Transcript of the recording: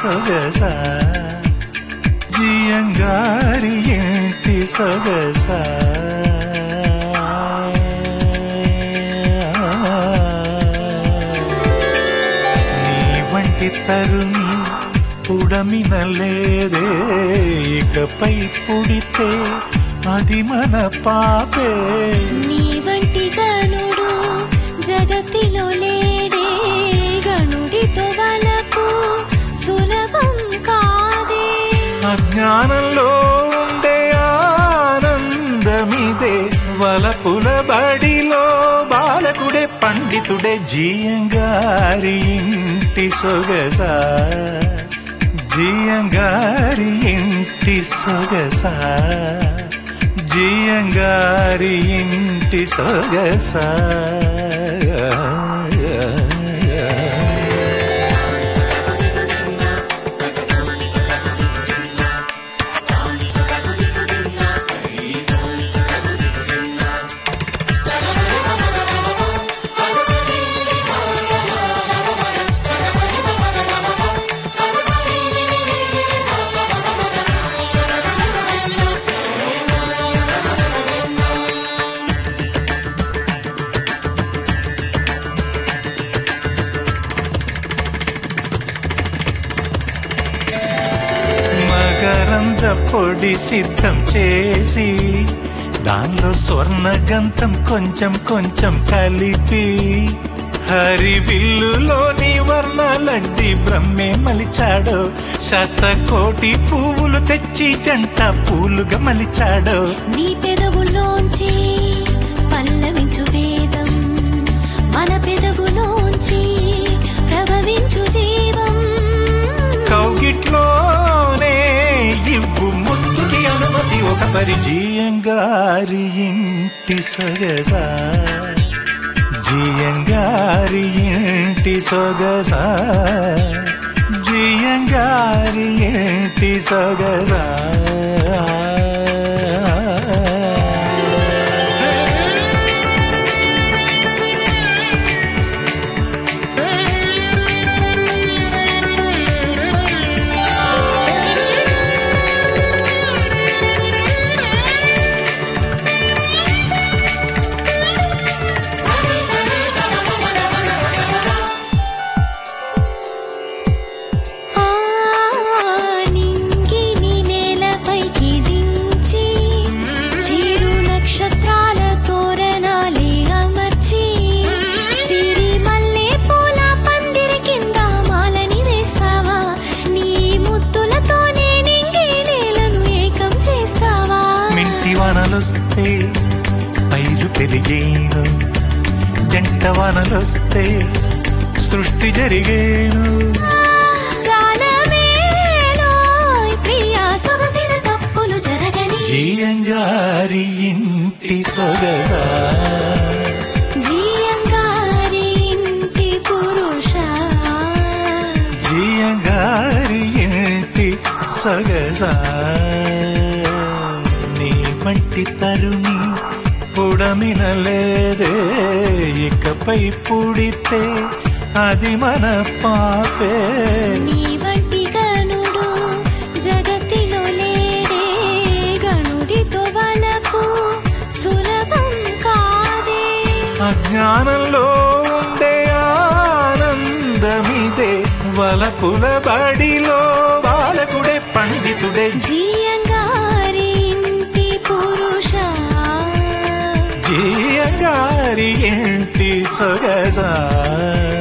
సొగస జియంగారి ఇంటి సొగస నీ వంటి తరుణి పుడమినలేదే ఇకపై పుడితే అది మన పాపే నీ వంటి గనుడు జగతిలో లేడే గనుడితో వలపు సులభం కాదే అజ్ఞానంలో ఉండే ఆనందమిదే వలపుల బడిలో బాలకుడే పండితుడే జీయంగారి ఇంటి సొగస జీయంగారి ఇంటి సొగస జీయంగారి ఇంటి సొగస మకరంద పొడి సిద్ధం చేసి దానిలో స్వర్ణ గంధం కొంచెం కొంచెం కలిపి హరి విల్లులోని వర్ణాలద్ది బ్రహ్మే మలిచాడో శతకోటి పువ్వులు తెచ్చి జంట పూలుగా మలిచాడో నీ పెదవులోంచి పల్లవించు వేదం మన పెదవులోంచి ప్రభవించు జీవం కౌగిట్లోనే ఇవ్వు ముద్దుకి అనుమతి ఒక పరిచయంగారి ఇంటి సొగస జియంగారి ఇంటి సొగస జియంగారి ఇంటి సొగస ఆ నింగిని నేలపైకి దించి చిరు నక్షత్రాల తోరణాలే అమర్చి సిరి మల్లె పూల పందిరి కింద మాలని వేస్తావా నీ ముద్దులతోనే నింగి నేలను ఏకం చేస్తావా మింటి వానలొస్తే పైరు పెరిగేను జంట వానలొస్తే సృష్టి జరిగేను జాలమేలోయ్ ప్రియా సొగసిన తప్పులు జరగని జీయంగారి ఇంటి సొగస జీయంగారి ఇంటి పురుష జీయంగారి ఇంటి సొగస నీ వంటి తరుణి పుడమినలేదే ఇకపై పుడితే అది మన పాపే నీ వంటి గనుడు జగతిలో లేడే గనుడితో వలపు సులభం కాదే అజ్ఞానంలో ఉండే ఆనందమిదే వలపుల బడిలో బాలకుడే పండితుడే జీయంగారి ఇంటి పురుష జీయంగారి ఇంటి సొగస